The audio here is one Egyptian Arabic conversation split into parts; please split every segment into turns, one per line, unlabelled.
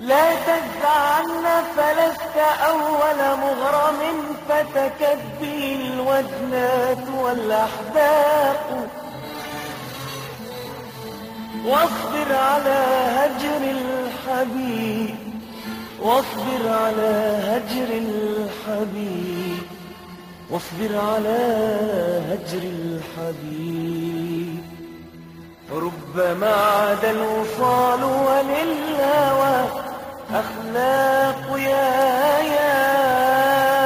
لا تجعلنا فلست أول مغرم فتكت به الوجنات والأحداق واصبر على هجر الحبيب واصبر على هجر الحبيب واصبر على هجر الحبيب ربما عاد الوصال وللهوى أخلاق يا يا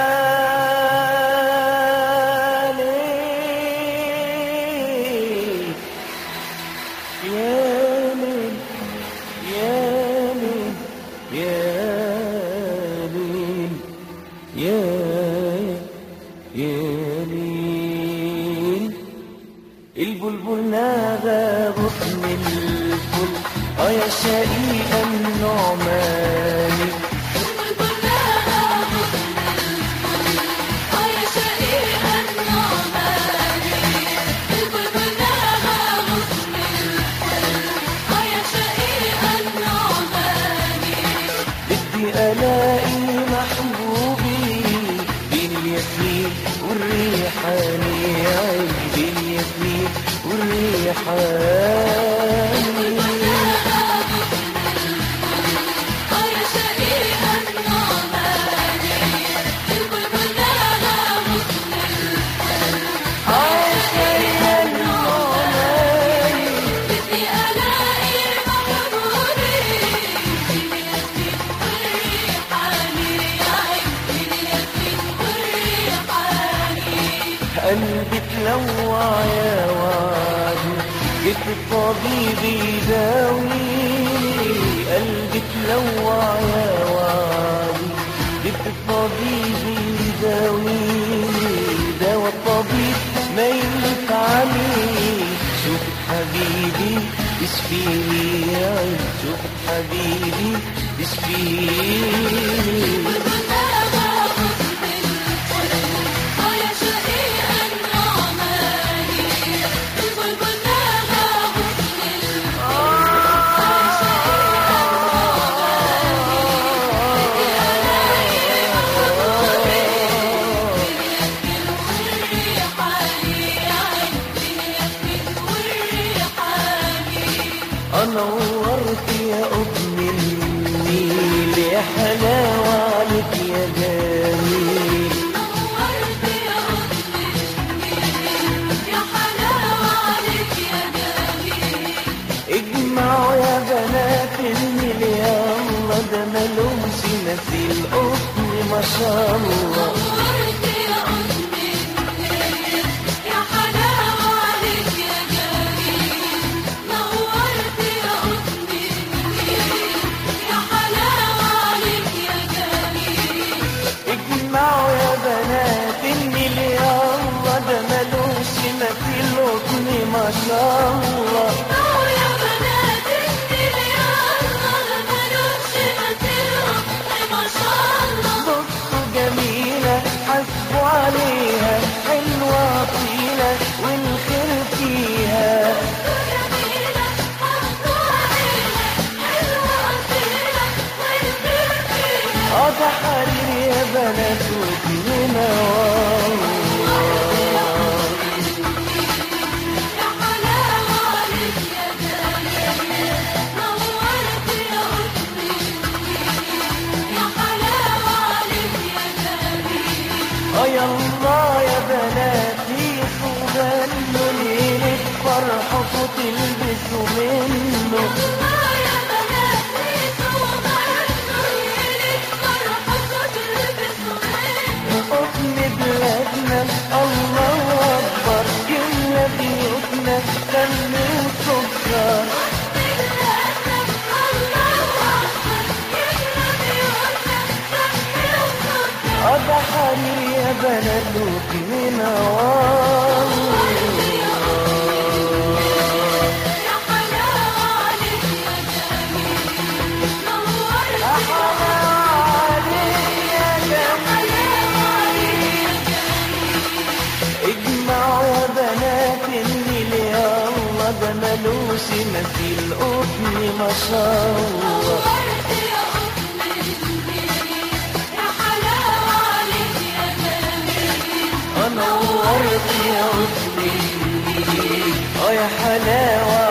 ليل يا ليل يا ليل يا ليل يا يا ليل البلبل نادى غصن الفل اه يا شقيق النعمان بدي الاقي محبوبي بين الياسمين والريحاني عيني بين الياسمين والريحاني قلبي تلوع يا وعدي جبت الطبيب يداويني قلبي تلوع يا وعدي جبت الطبيب يداويني دوا الطبيب ما ينفعني شوف حبيبي تشفيني يا عين شوف حبيبي تشفيني نورت يا ابن النيل يا حلاوة عليك يا جميل اجمعوا يا بنات النيل يا الله ده ملومش مثيل قطن ما شاء الله اجمعوا يا بنات النيل يا الله ده ملوش مثيل قطن ما شاء الله بصوا جميلة حسبوا عليها حلوة طيلة والخير فيها اه ده حرير يا بنات ودينا اه يلا يا بناتي غنوا ليلة فرحكوا تلبسوا منه قطن بلادنا الله أكبر جملة بيوتنا دم وسكر قضى حرير يا بنات وكمنا اجمعوا يا بنات النيل يا الله ده ملوش مثيل قطن ما شاء الله
يا قطن النيل يا حلاوة عليك يا جميل
نورت يا قطن النيل اه يا حلاوة